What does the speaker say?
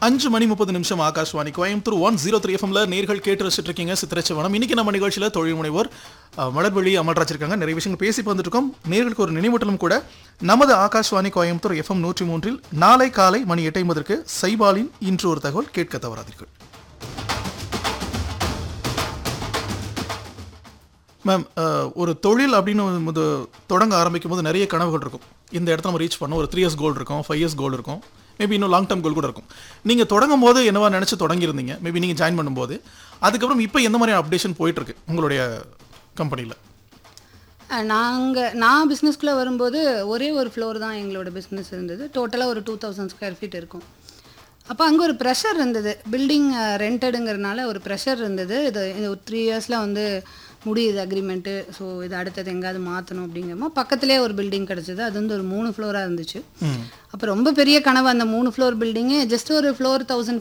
அஞ்சு மணி முப்பது நிமிஷம் Akashvani Coimbatore one zero three எஃப்எம்ல நேர்கள் கேட்டு ரசிச்சுட்டு இருக்கீங்க சித்திரச்சவனம் இன்னைக்கு நம்ம நிகழ்ச்சியில தொழில் முனைவோர் அஹ், மலர்விழி அமல்ராஜ் இருக்காங்க நிறைய விஷயங்கள் பேசி வந்துட்டு இருக்கோம் நேர்களுக்கு ஒரு நினைவூட்டலும் கூட நமது ஆகாஷ்வாணி கோயம்புத்தூர் எஃப்எம் நூற்றி மூன்றில் நாளை காலை மணி எட்டு ஐம்பதற்கு சைபாலின் இன்று ஒரு தகவல் கேட்க தவறாதீர்கள் மேம் அஹ், ஒரு தொழில் அப்படின்னு போது தொடங்க ஆரம்பிக்கும் போது நிறைய கனவுகள் இருக்கும் இந்த இடத்த நம்ம ரீச் பண்ணோம் ஒரு த்ரீ இயர்ஸ் கோல் இருக்கும் ஃபைவ் இயர்ஸ் கோல் இருக்கும் மேபி இன்னும் லாங் டர்ம் கோல் கூட இருக்கும் நீங்கள் தொடங்கும் போது என்னவா நினச்சி தொடங்கியிருந்தீங்க மேபி நீங்கள் ஜாயின் பண்ணும்போது அதுக்கப்புறம் இப்போ எந்த மாதிரியான அப்டேஷன் போயிட்டுருக்கு உங்களுடைய கம்பெனியில் நாங்கள் நான் பிஸ்னஸ்க்குள்ளே வரும்போது ஒரே ஒரு ஃப்ளோர் தான் எங்களோட பிஸ்னஸ் இருந்தது டோட்டலாக ஒரு டூ தௌசண்ட் ஸ்கொயர் ஃபீட் இருக்கும் அப்போ அங்கே ஒரு ப்ரெஷர் இருந்தது பில்டிங் ரெண்டடுங்கிறனால ஒரு ப்ரெஷர் இருந்தது இது இது ஒரு த்ரீ இயர்ஸில் வந்து முடியுது அக்ரிமெண்ட்டு ஸோ இது அடுத்தது எங்கேயாவது மாற்றணும் அப்படிங்கிறமோ பக்கத்துலேயே ஒரு பில்டிங் கிடச்சிது அது வந்து ஒரு மூணு ஃப்ளோராக இருந்துச்சு அப்போ ரொம்ப பெரிய கனவு அந்த மூணு ஃப்ளோர் பில்டிங்கு ஜஸ்ட் ஒரு ஃப்ளோர் தௌசண்ட்